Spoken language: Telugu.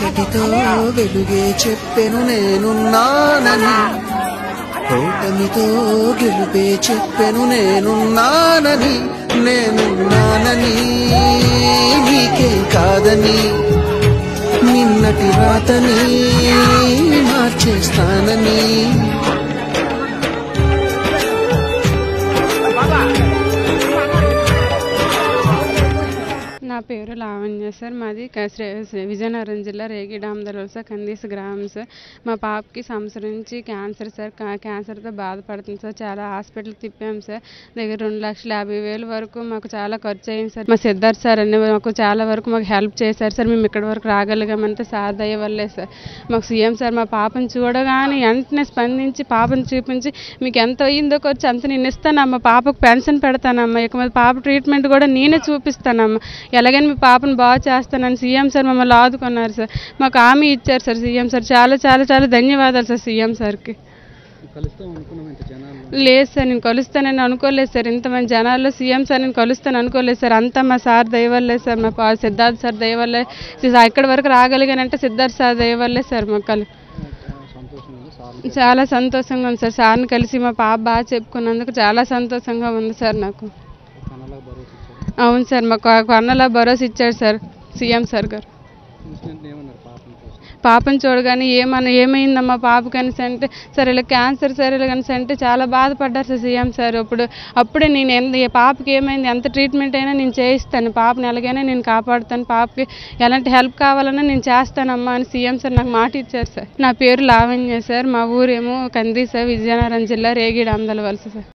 చీకటితో వెలుగే చెప్పెను నేనున్నానని ఓటమితో గెలుపే చెప్పెను నేనున్నానని నేనున్నానని నీకేం కాదని నిన్నటి రాతని మార్చేస్తానని నా పేరు లావణ్య సార్ మాది క- శ్రీ శ్రీ- విజయనగరం జిల్లా రేగిడామదల సార్ కందీస్ గ్రామం సార్ మా పాపకి సంవత్సరం నుంచి క్యాన్సర్ సార్ కా- క్యాన్సర్తో బాధపడుతుంది సార్ చాలా హాస్పిటల్ తిప్పాం సార్ దగ్గర రెండు లక్షల యాభై వేలు వరకు మాకు చాలా ఖర్చు అయింది సార్ మా సిద్ధార్థ్ సార్ అన్ని మాకు చాలా వరకు మాకు హెల్ప్ చేశారు సార్ మేము ఇక్కడి వరకు రాగలిగామంటే సార్ దయ వల్లే సార్ మాకు సీఎం సార్ మా పాపను చూడగానే వెంటనే స్పందించి పాపను చూపించి మీకు ఎంత అయ్యిందో ఖర్చు అంత నేను ఇస్తానమ్మా పాపకు పెన్షన్ పెడతానమ్మా ఇక మీద పాప ట్రీట్మెంట్ కూడా నేనే చూపిస్తానమ్మా ఎలాగైనా మీ పాపను బాగా చేస్తానని సీఎం సార్ మమ్మల్ని ఆదుకున్నారు సార్ మాకు హామీ ఇచ్చారు సార్ సీఎం సార్ చాలా చాలా చాలా ధన్యవాదాలు సార్ సీఎం సార్కి కలుస్తాం అనుకున్నాం ఇంత జనాలు లేదు సార్ నేను కలుస్తానని అనుకోలేదు సార్ ఇంతమంది జనాల్లో సీఎం సార్ నేను కలుస్తాను అనుకోలేదు సార్ అంతా మా సార్ దయవల్లే సార్ మా పా- సిద్ధార్థ్ సార్ దయవల్లే ఇక్కడి వరకు రాగలిగానంటే సిద్ధార్థ్ సార్ దయవల్లే సార్ మా కలు సంతోషం ఉంది సార్ చాలా సంతోషంగా ఉంది సార్ సార్ని కలిసి మా పాప బాగా చెప్పుకున్నందుకు చాలా సంతోషంగా ఉంది సార్ నాకు కనలా భరోసా ఇచ్చారు అవును సార్ మాకు కొన్నలా భరోసా ఇచ్చారు సార్ సీఎం సార్ గారు ఇన్సిడెంట్ ఏమన్నారు పాపం కోసం పాపను చూడగానే ఏమన్నా ఏమైందమ్మా పాప కనిసి అంటే సార్ ఇలా క్యాన్సర్ సార్ ఇలా కనిసి అంటే చాలా బాధపడ్డారు సార్ సీఎం సార్ అప్పుడు అప్పుడే నేను ఎంత ఈ పాపకి ఏమైంది ఎంత ట్రీట్మెంట్ అయినా నేను చేయిస్తాను పాపని ఎలాగైనా నేను కాపాడుతాను పాపకి ఎలాంటి హెల్ప్ కావాలన్నా నేను చేస్తానమ్మా అని సీఎం సార్ నాకు మాట ఇచ్చారు సార్ నా పేరు లావణ్య సార్ మా ఊరేమో కంది సార్ విజయనగరం జిల్లా రేగిడి అందల వలస సార్